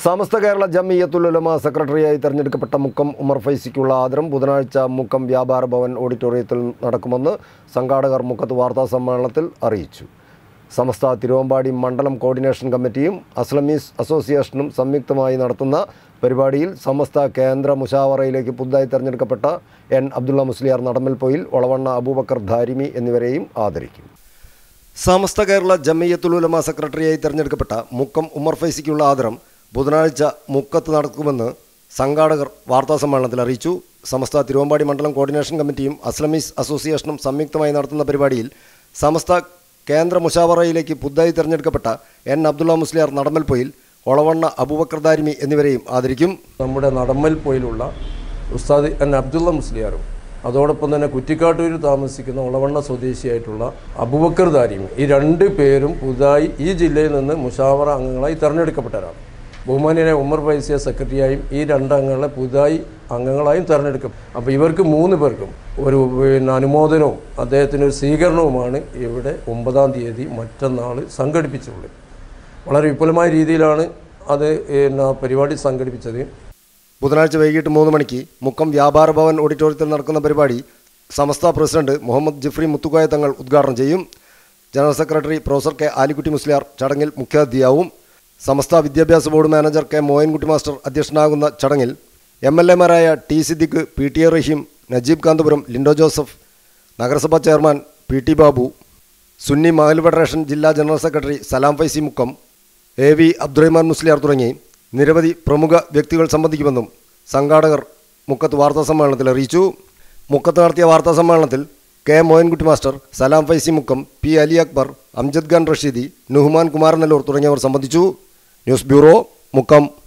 സമസ്ത കേരള ജമിയത്തുൽ ഉലമ സെക്രട്ടറിയായി തെരഞ്ഞെടുക്കപ്പെട്ട മുക്കം ഉമർ ഫൈസിക്കുള്ള ആദരം ബുധനാഴ്ച മുക്കം വ്യാപാര ഭവൻ ഓഡിറ്റോറിയത്തിൽ നടക്കുമെന്ന് സംഘാടകർ മുക്കത്ത് വാർത്താ സമ്മേളനത്തിൽ അറിയിച്ചു സമസ്ത തിരുവമ്പാടി മണ്ഡലം കോർഡിനേഷൻ കമ്മിറ്റിയും അസ്ലമീസ് അസോസിയേഷനും സംയുക്തമായി നടത്തുന്ന പരിപാടിയിൽ സമസ്ത കേന്ദ്ര മുഷാവറയിലേക്ക് പുതുതായി തെരഞ്ഞെടുക്കപ്പെട്ട എൻ അബ്ദുള്ള മുസ്ലിയാർ നടമ്പൽപ്പൊയിൽ ഒളവണ്ണ അബൂബക്കർ ധാരിമി എന്നിവരെയും ആദരിക്കും സമസ്ത കേരള ജമിയത്തുൽ ഉലമ സെക്രട്ടറിയായി തെരഞ്ഞെടുക്കപ്പെട്ട മുക്കം ഉമർ ഫൈസിക്കുള്ള ആദരം ബുധനാഴ്ച മുക്കത്ത് നടക്കുമെന്ന് സംഘാടകർ വാർത്താസമ്മേളനത്തിൽ അറിയിച്ചു സമസ്ത തിരുവമ്പാടി മണ്ഡലം കോർഡിനേഷൻ കമ്മിറ്റിയും അസ്ലമീസ് അസോസിയേഷനും സംയുക്തമായി നടത്തുന്ന പരിപാടിയിൽ സമസ്ത കേന്ദ്ര മുഷാവറയിലേക്ക് പുതുതായി തെരഞ്ഞെടുക്കപ്പെട്ട എൻ അബ്ദുള്ള മുസ്ലിയാർ നടമ്പൽപ്പൊയിൽ ഒളവണ്ണ അബൂബക്കർ ദാരിമി എന്നിവരെയും ആദരിക്കും നമ്മുടെ നടമ്മൽ പോയിലുള്ള ഉസ്താദ് എൻ അബ്ദുള്ള മുസ്ലിയാറും അതോടൊപ്പം തന്നെ കുറ്റിക്കാട്ടൂർ താമസിക്കുന്ന ഉളവണ്ണ സ്വദേശിയായിട്ടുള്ള അബുബക്കർ ദാരിയും ഈ രണ്ട് പേരും പുതുതായി ഈ ജില്ലയിൽ നിന്ന് മുഷാവറ അംഗങ്ങളായി തിരഞ്ഞെടുക്കപ്പെട്ടവരാണ് ബഹുമാനിയനെ ഉമർ ഫൈസിയ സെക്രട്ടറിയായും ഈ രണ്ട് അംഗങ്ങളെ പുതുതായി അംഗങ്ങളായും തിരഞ്ഞെടുക്കും അപ്പോൾ ഇവർക്ക് മൂന്ന് പേർക്കും ഒരു പിന്നെ അനുമോദനവും അദ്ദേഹത്തിന് ഒരു സ്വീകരണവുമാണ് ഇവിടെ ഒമ്പതാം തീയതി മറ്റന്നാൾ സംഘടിപ്പിച്ചിട്ടുള്ളത് വളരെ വിപുലമായ രീതിയിലാണ് അത് പിന്നെ പരിപാടി സംഘടിപ്പിച്ചത് ബുധനാഴ്ച വൈകിട്ട് മൂന്ന് മണിക്ക് മുക്കം വ്യാപാര ഭവൻ ഓഡിറ്റോറിയത്തിൽ നടക്കുന്ന പരിപാടി സമസ്ത പ്രസിഡന്റ് മുഹമ്മദ് ജിഫ്രി മുത്തുക്കോയ തങ്ങൾ ഉദ്ഘാടനം ചെയ്യും general secretary professor K Alikutty Musliyar ചടങ്ങിൽ മുഖ്യാതിഥിയാവും സമസ്ത വിദ്യാഭ്യാസ board manager K Moyinkutty master അധ്യക്ഷനാകുന്ന ചടങ്ങിൽ എം എൽ എമാരായ T Siddique P T A Rahim Najeeb Kanthapuram Linto Joseph നഗരസഭാ chairman P T Babu Sunni Mahal federation ജില്ലാ general secretary Salam Faizy Mukkam A V Abdurahman Musliyar തുടങ്ങി നിരവധി പ്രമുഖ വ്യക്തികൾ സംബന്ധിക്കുമെന്നും സംഘാടകർ മുക്കത്ത് വാർത്താ സമ്മേളനത്തിൽ അറിയിച്ചു മുക്കത്ത് നടത്തിയ വാർത്താ സമ്മേളനത്തിൽ K Mohankutty master Salam Faizy Mukkam P Ali Akbar Amjad Khan Rasheedi Nuhman Kumaranallur തുടങ്ങിയവർ സംബന്ധിച്ചു ന്യൂസ് ബ്യൂറോ മുക്കം